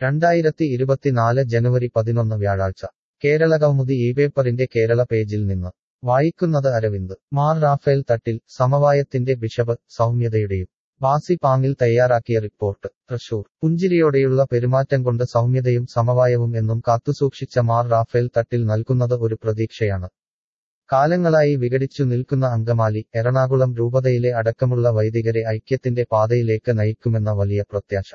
രണ്ടായിരത്തി ഇരുപത്തിനാല് ജനുവരി പതിനൊന്ന് വ്യാഴാഴ്ച കേരള കൗമുദി ഈ പേപ്പറിന്റെ കേരള പേജിൽ നിന്ന് വായിക്കുന്നത് അരവിന്ദ് മാർ റാഫേൽ തട്ടിൽ സമവായത്തിന്റെ ബിഷപ്പ് സൗമ്യതയുടെയും ബാസി പാങ്ങിൽ തയ്യാറാക്കിയ റിപ്പോർട്ട് തൃശൂർ പുഞ്ചിരിയോടെയുള്ള പെരുമാറ്റം കൊണ്ട് സൗമ്യതയും സമവായവും എന്നും കാത്തുസൂക്ഷിച്ച മാർ റാഫേൽ തട്ടിൽ നൽകുന്നത് ഒരു പ്രതീക്ഷയാണ് കാലങ്ങളായി വിഘടിച്ചു നിൽക്കുന്ന അങ്കമാലി എറണാകുളം രൂപതയിലെ അടക്കമുള്ള വൈദികരെ ഐക്യത്തിന്റെ പാതയിലേക്ക് നയിക്കുമെന്ന വലിയ പ്രത്യാശ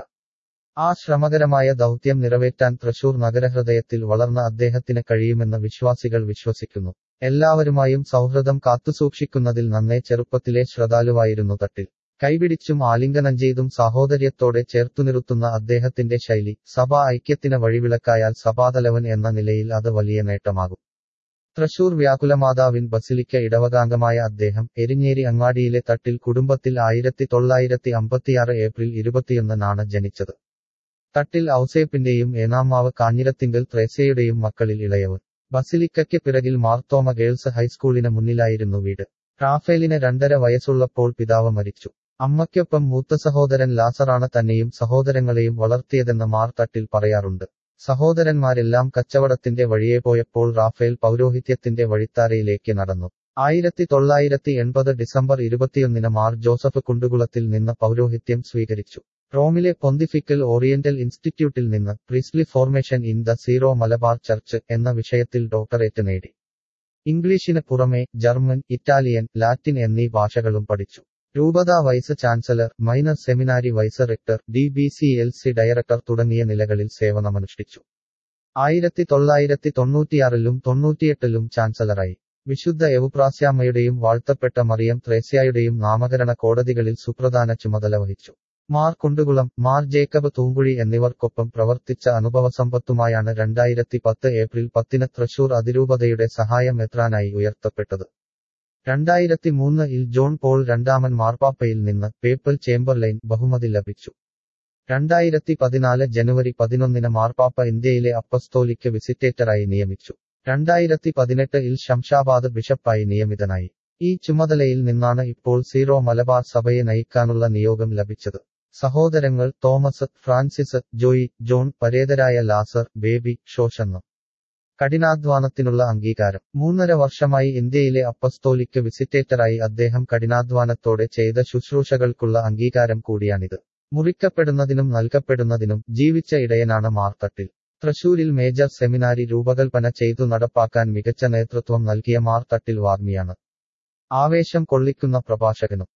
ആ ശ്രമകരമായ ദൗത്യം നിറവേറ്റാൻ തൃശൂർ നഗരഹൃദയത്തിൽ വളർന്ന അദ്ദേഹത്തിന് കഴിയുമെന്ന് വിശ്വാസികൾ വിശ്വസിക്കുന്നു എല്ലാവരുമായും സൗഹൃദം കാത്തുസൂക്ഷിക്കുന്നതിൽ നന്നേ ചെറുപ്പത്തിലെ ശ്രദ്ധാലുവായിരുന്നു തട്ടിൽ കൈപിടിച്ചും ആലിംഗനം ചെയ്തും സാഹോദര്യത്തോടെ ചേർത്തുനിർത്തുന്ന അദ്ദേഹത്തിന്റെ ശൈലി സഭാ ഐക്യത്തിന് വഴിവിളക്കായാൽ സഭാതലവൻ എന്ന നിലയിൽ അത് വലിയ നേട്ടമാകും തൃശൂർ വ്യാകുലമാതാവിൻ ബസിലിക്ക ഇടവകാംഗമായ അദ്ദേഹം എരിഞ്ഞേരി അങ്ങാടിയിലെ തട്ടിൽ കുടുംബത്തിൽ ആയിരത്തി തൊള്ളായിരത്തി അമ്പത്തിയാറ് ഏപ്രിൽ ഇരുപത്തിയൊന്നിനാണ് ജനിച്ചത് തട്ടിൽ ഔസേപ്പിന്റെയും ഏനാമാവ് കാഞ്ഞിരത്തിങ്കൽ ത്രേസ്യയുടെയും മക്കളിൽ ഇളയവൻ ബസിലിക്കയ്ക്ക് പിറകിൽ മാർത്തോമ ഗേൾസ് ഹൈസ്കൂളിന് മുന്നിലായിരുന്നു വീട് റാഫേലിന് രണ്ടര വയസ്സുള്ളപ്പോൾ പിതാവ് മരിച്ചു അമ്മയ്ക്കൊപ്പം മൂത്ത സഹോദരൻ ലാസറാണ് തന്നെയും സഹോദരങ്ങളെയും വളർത്തിയതെന്ന് മാർ തട്ടിൽ പറയാറുണ്ട് സഹോദരന്മാരെല്ലാം കച്ചവടത്തിന്റെ വഴിയെ പോയപ്പോൾ റാഫേൽ പൗരോഹിത്യത്തിന്റെ വഴിത്താരയിലേക്ക് നടന്നു ആയിരത്തി തൊള്ളായിരത്തി എൺപത് ഡിസംബർ ഇരുപത്തിയൊന്നിന് മാർ ജോസഫ് കുണ്ടുകുളത്തിൽ നിന്ന് പൗരോഹിത്യം സ്വീകരിച്ചു റോമിലെ പൊന്തിഫിക്കൽ ഓറിയന്റൽ ഇൻസ്റ്റിറ്റ്യൂട്ടിൽ നിന്ന് priestly formation in the Syro Malabar church എന്ന വിഷയത്തിൽ ഡോക്ടറേറ്റ് നേടി ഇംഗ്ലീഷിന് പുറമെ ജർമ്മൻ ഇറ്റാലിയൻ ലാറ്റിൻ എന്നീ ഭാഷകളും പഠിച്ചു രൂപത vice chancellor minor seminary vice rector D B C L C director തുടങ്ങിയ നിലകളിൽ സേവനമനുഷ്ഠിച്ചു ആയിരത്തി തൊള്ളായിരത്തി തൊണ്ണൂറ്റിയാറിലും തൊണ്ണൂറ്റിയെട്ടിലും ചാൻസലറായി വിശുദ്ധ എവുപ്രാസ്യാമ്മയുടെയും വാഴ്ത്തപ്പെട്ട മറിയം ത്രേസ്യായുടെയും നാമകരണ കോടതികളിൽ സുപ്രധാന ചുമതല വഹിച്ചു മാർ കുണ്ടുകുളം മാർ ജേക്കബ് തൂമ്പുഴി എന്നിവർക്കൊപ്പം പ്രവർത്തിച്ച അനുഭവസമ്പത്തുമായാണ് രണ്ടായിരത്തി പത്ത് ഏപ്രിൽ പത്തിന് തൃശൂർ അതിരൂപതയുടെ സഹായം എത്രാനായി ഉയർത്തപ്പെട്ടത് രണ്ടായിരത്തി മൂന്നിൽ ജോൺ പോൾ രണ്ടാമൻ മാർപ്പാപ്പയിൽ നിന്ന് പേപ്പൽ ചേംബർലൈൻ ബഹുമതി ലഭിച്ചു രണ്ടായിരത്തി പതിനാല് ജനുവരി പതിനൊന്നിന് മാർപ്പാപ്പ ഇന്ത്യയിലെ അപ്പസ്തോലിക്ക് വിസിറ്റേറ്ററായി നിയമിച്ചു രണ്ടായിരത്തി പതിനെട്ട് ഇൽ ശംഷാബാദ് ബിഷപ്പായി നിയമിതനായി ഈ ചുമതലയിൽ നിന്നാണ് ഇപ്പോൾ സീറോ മലബാർ സഭയെ നയിക്കാനുള്ള നിയോഗം ലഭിച്ചത് സഹോദരങ്ങൾ തോമസ് ഫ്രാൻസിസ് ജോയി ജോൺ പരേതരായ ലാസർ ബേബി ഷോഷന്ന് കഠിനാധ്വാനത്തിനുള്ള അംഗീകാരം മൂന്നര വർഷമായി ഇന്ത്യയിലെ അപ്പസ്തോലിക്ക് വിസിറ്റേറ്ററായി അദ്ദേഹം കഠിനാധ്വാനത്തോടെ ചെയ്ത ശുശ്രൂഷകൾക്കുള്ള അംഗീകാരം കൂടിയാണിത് മുറിക്കപ്പെടുന്നതിനും നൽകപ്പെടുന്നതിനും ജീവിച്ച ഇടയനാണ് മാർത്തട്ടിൽ തൃശൂരിൽ മേജർ സെമിനാരി രൂപകൽപ്പന ചെയ്തു നടപ്പാക്കാൻ മികച്ച നേതൃത്വം നൽകിയ മാർത്തട്ടിൽ വാഗ്മിയാണ് ആവേശം കൊള്ളിക്കുന്ന പ്രഭാഷകനും